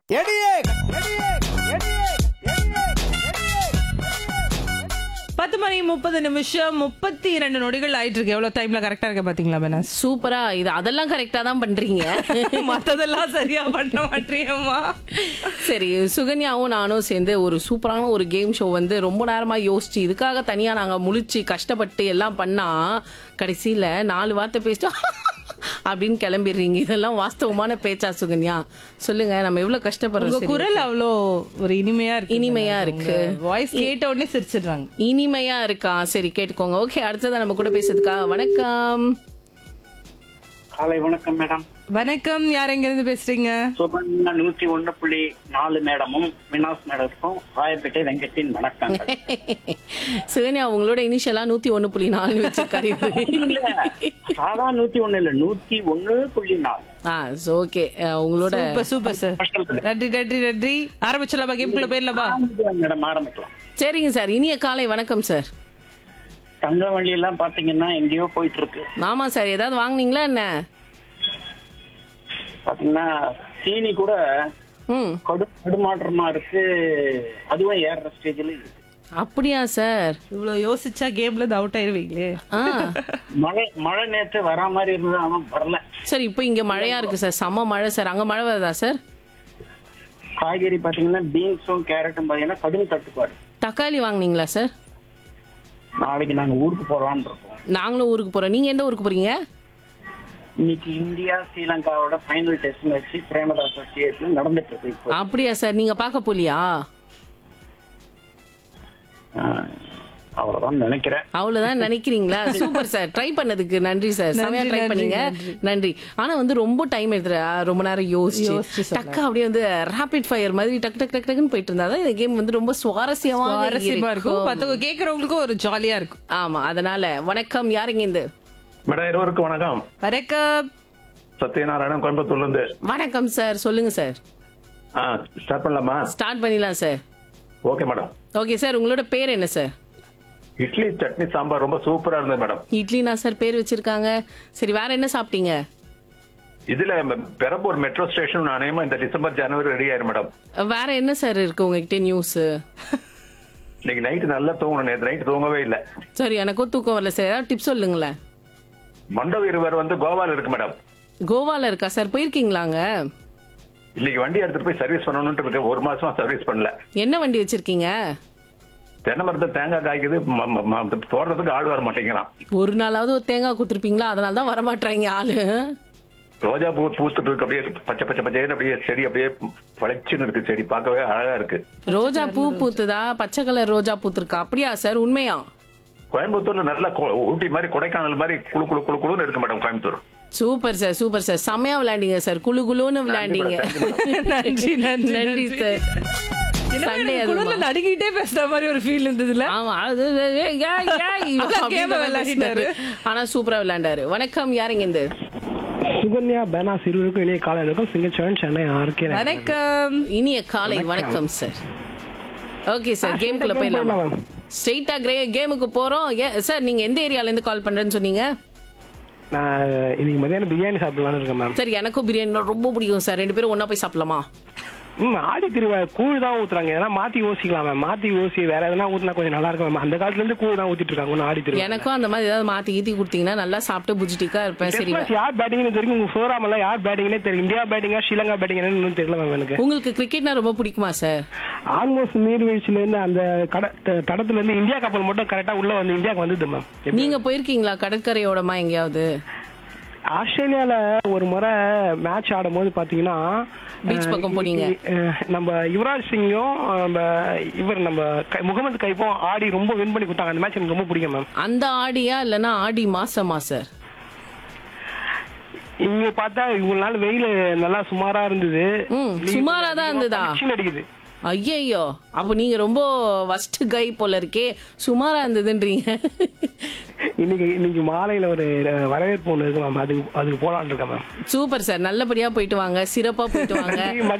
எடியே எடியே எடியே பத்து மணி முப்பது நிமிஷம் முப்பத்தி இரண்டு நொடிகள் ஆயிட்டு இருக்கு எவ்வளவு டைம்ல கரெக்டா இருக்க பாத்தீங்களா பெனாஸ் சூப்பரா இது அதெல்லாம் கரெக்டா தான் பண்றீங்க மத்ததெல்லாம் சரியா பண்ண மாட்டேயம்மா சரி சுகன்யாவும் நானும் சேர்ந்து ஒரு சூப்பரான ஒரு கேம் ஷோ வந்து ரொம்ப நேரமா யோசிச்சு இதுக்காக தனியா நாங்க முழிச்சு கஷ்டப்பட்டு எல்லாம் பண்ணா கடைசியில நாலு வார்த்தை பேசிட்டு அப்படின்னு கிளம்பிடுறீங்க இதெல்லாம் வாஸ்தவமான பேச்சா சுகன்யா சொல்லுங்க நம்ம எவ்வளவு உங்க கஷ்டப்படுறோம் சரி. குரல் அவ்வளோ ஒரு இனிமையா இருக்கு இனிமையா இருக்கு. வாய்ஸ் கேட்ட உடனே சிரிச்சிடுறாங்க இனிமையா இருக்கா சரி கேட்டுக்கோங்க ஓகே அடுத்ததான் நம்ம கூட பேசுறதுக்கா வணக்கம் காலை வணக்கம் மேடம் வணக்கம் யார் எங்க இருந்து பேசுறீங்க சுபன்யா நூத்தி ஒண்ணு புள்ளி நாலு மேடமும் வினாஸ் மேடமும் ராயப்பேட்டை வெங்கட்டின் வணக்கம் சுகன்யா உங்களோட இனிஷியலா நூத்தி ஒண்ணு புள்ளி நாலு வச்சிருக்காரு இவரு. சாதா நூத்தி ஒண்ணு இல்ல நூத்தி ஒண்ணு புள்ளி நாலு ஆ ஓகே உங்களோட சூப்பர் சூப்பர் சார் நன்றி நன்றி நன்றி ஆரம்பிச்சலாமா கேம்குள்ள போயிடலாமா மேடம் ஆரம்பிக்கலாம் சரிங்க சார் இனிய காலை வணக்கம் சார் தங்க வண்டி எல்லாம் பாத்தீங்கன்னா எங்கேயோ போயிட்டு இருக்கு ஆமா சார் ஏதாவது வாங்குனீங்களா என்ன பாத்தீங்கன்னா சீனி கூட ம் கடு கடுமாற்றமா இருக்கு அதுவும் ஏறுற ஸ்டேஜ்ல இருக்கு அப்படியா சார் இவ்வளவு யோசிச்சா கேம்ல இருந்து அவுட் ஆயிருவீங்களே ஆ மழை மழை நேற்று வரா மாதிரி இருந்தது ஆனா வரல சார் இப்போ இங்க மழையா இருக்கு சார் செம்ம மழை சார் அங்க மழை வருதா சார் காய்கறி பாத்தீங்கன்னா பீன்ஸும் கேரட்டும் பாத்தீங்கன்னா கடும் தட்டுப்பாடு தக்காளி வாங்குனீங்களா சார் நாளைக்கு நாங்க ஊருக்கு போறோம்னு இருக்கோம் நாங்களும் ஊருக்கு போறோம் நீங்க எந்த ஊருக்கு போறீங்க இன்னைக்கு இந்தியா ஸ்ரீலங்காவோட ஃபைனல் டெஸ்ட் மேட்ச் பிரேமதாஸ் ஸ்டேட்ல நடந்துட்டு இருக்கு இப்போ அப்படியா சார் நீங்க பார்க்க போலியா ஆஹ், அவ்வளவுதான் நினைக்கிறேன் அவ்வளவுதான் நினைக்கிறீங்களா சூப்பர் சார் ட்ரை பண்ணதுக்கு நன்றி சார் செமையா ட்ரை நன்றி, பண்ணீங்க நன்றி ஆனா வந்து ரொம்ப டைம் எடுத்துற ரொம்ப நேரம் யோசிச்சு யோசிச்சு சொல்லலாம். டக்கா அப்படியே வந்து ரேபிட் ஃபயர் மாதிரி டக் டக் டக் டக்குன்னு போயிட்டு இருந்தா தான் இந்த கேம் வந்து ரொம்ப சுவாரஸ்யமா சுவாரஸ்யமா இருக்கும் மத்தவங்க கேக்குறவங்களுக்கும் ஒரு ஜாலியா இருக்கும் ஆமா அதனால வணக்கம் யாருங்க இந்த மேடம் இருவருக்கும் வணக்கம் வணக்கம் சத்யநாராயணன் கோயம்புத்தூர்ல இருந்து வணக்கம் சார் சொல்லுங்க சார் ஆ ஸ்டார்ட் பண்ணலாமா ஸ்டார்ட் பண்ணிடலாம் sir okay madam okay sir உங்களோட பேர் என்ன சார் இட்லி சட்னி சாம்பார் ரொம்ப சூப்பரா இருந்தது மேடம் இட்லினா சார் பேர் வச்சிருக்காங்க சரி வேற என்ன சாப்பிட்டீங்க இதுல பெரம்பூர் மெட்ரோ ஸ்டேஷன் அநேகமா இந்த டிசம்பர் ஜனவரி ரெடி ஆயிரும் மேடம் வேற என்ன சார் இருக்கு உங்ககிட்ட நியூஸ் இன்னைக்கு நைட்டு நல்லா தூங்கணும் நேற்று நைட்டு தூங்கவே இல்லை சரி எனக்கும் தூக்கம் வரல சார் ஏதாவது டிப்ஸ் சொல்லுங்களேன் மண்டப இருவர் வந்து கோவால இருக்கு மேடம் கோவால இருக்கா சார் போயிருக்கீங்களாங்க இன்னைக்கு வண்டி எடுத்துட்டு போய் சர்வீஸ் பண்ணணும்னு இருக்கு ஒரு மாசமா சர்வீஸ் பண்ணல என்ன வண்டி வச்சிருக்கீங்க தென்னை மரத்தை தேங்காய் காய்க்குது ம- ம- ம- தோட்டத்துக்கு ஆள் வர மாட்டேங்கிறான் ஒரு நாளாவது ஒரு தேங்காய் கொடுத்துருப்பீங்களா அதனால தான் வரமாட்டாங்க ஆளு ரோஜா பூ பூத்துட்டு இருக்கு அப்படியே பச்சை பச்சை பச்சைன்னு அப்படியே செடி அப்படியே பழைச்சுன்னு இருக்கு செடி பார்க்கவே அழகா இருக்கு ரோஜா பூ பூத்துதா பச்சை கலர் ரோஜா பூத்துருக்கா அப்படியா சார் உண்மையா கோயம்புத்தூர்ல நல்ல கொ- ஊட்டி மாதிரி கொடைக்கானல் மாதிரி குளு குளு குளு குளுன்னு இருக்கு madam Coimbatore super sir super sir செம்மையா விளையாண்டீங்க சார் குளு குளுன்னு விளையாண்டீங்க நன்றி நன்றி நன்றி சார் சண்டே குழுல அதுமா நடுங்கிட்டே பேசுற மாதிரி ஒரு ஃபீல் இருந்ததுல ஆமா அது அது, ஏய், ஏய், ஏய், அதான் அப்படின்னு game அ விளையாடிட்டாரு. ஆனா சூப்பரா விளையாண்டாரு வணக்கம் யாருங்க இந்த சுகன்யா பேனாஸ் இருவருக்கும் இனிய காலை இருக்கும் சிங்கச்சவன் சென்னை ஆர்கே வணக்கம் இனிய காலை வணக்கம் சார் ஓகே சார் கேம்குள்ள போயிடலாமா ஸ்ட்ரெயிட்டா கிரே கேமுக்கு போறோம் ஏ- சார் நீங்க எந்த ஏரியால இருந்து கால் பண்றேன்னு சொன்னீங்க நான் இன்னைக்கு மதியானம் பிரியாணி சாப்பிடலாம்னு இருக்கேன் மேம் சார் எனக்கும் பிரியாணி ரொம்ப பிடிக்கும் சார் ரெண்டு பேரும் ஒண்ணா போய் சாப்பிடலாமா ம் ஆடி திருவிழா கூழ் தான் ஊத்துறாங்க எதனா மாத்தி யோசிக்கலாம் மேம் மாத்தி யோசி வேற எதனா ஊத்துனா கொஞ்சம் நல்லா இருக்கும் மேம் அந்த காலத்துல இருந்து கூழ் தான் ஊத்திட்டு இருக்காங்க ஒன்னும் ஆடி திருவிழா எனக்கும் அந்த மாதிரி ஏதாவது மாத்தி கீத்தி கொடுத்தீங்கன்னா நல்லா சாப்பிட்டு புஜிட்டிக்கா இருப்பேன் சரி Test match யார் பேட்டிங்னு தெரியும் உங்க சோராமல யார் பேட்டிங்னே தெரியும் இந்தியா பேட்டிங்கா ஸ்ரீலங்கா பேட்டிங்னு இன்னும் தெரியல மேம் எனக்கு உங்களுக்கு கிரிக்கெட்னா ரொம்ப பிடிக்குமா சார் ஆல்மோஸ்ட் நீர்வீழ்ச்சியில இருந்து அந்த கட த- தடத்துல இருந்து இந்தியா கப்பல் மட்டும் கரெக்டா உள்ள வந்து இந்தியாவுக்கு வந்தது மேம் நீங்க போயிருக்கீங்களா கடற்கரையோடமா எங்கேயாவது ஆஸ்திரேலியால ஒரு முறை மேட்ச் ஆடும் போது பாத்தீங்கன்னா Beach பக்கம் போனீங்க. அஹ், நம்ம யுவராஜ் சிங்கும் நம்ம இவர் நம்ம கை- முகமது கைப்பும் ஆடி ரொம்ப வின் பண்ணி கொடுத்தாங்க அந்த மேட்ச் எனக்கு ரொம்ப பிடிக்கும் மேம் அந்த ஆடியா இல்லனா ஆடி மாசமா சார் இங்க பார்த்தா இவ்வளவு நாள் வெயில் நல்லா சுமாரா இருந்தது ம், சுமாரா தான் இருந்ததா? பளிச்சுன்னு அடிக்குது ஐயையோ அப்ப நீங்க ரொம்ப வஸ்ட் கை போல இருக்கே சுமாரா இருந்ததுன்றீங்க இன்னைக்கு இன்னைக்கு மாலையில ஒரு அஹ், வரவேற்பு ஒண்ணு இருக்கு மேம் அதுக்கு அதுக்கு போலான்னு இருக்கேன் மேம் சூப்பர் சார் நல்லபடியா போயிட்டு வாங்க சிறப்பா போயிட்டு வாங்க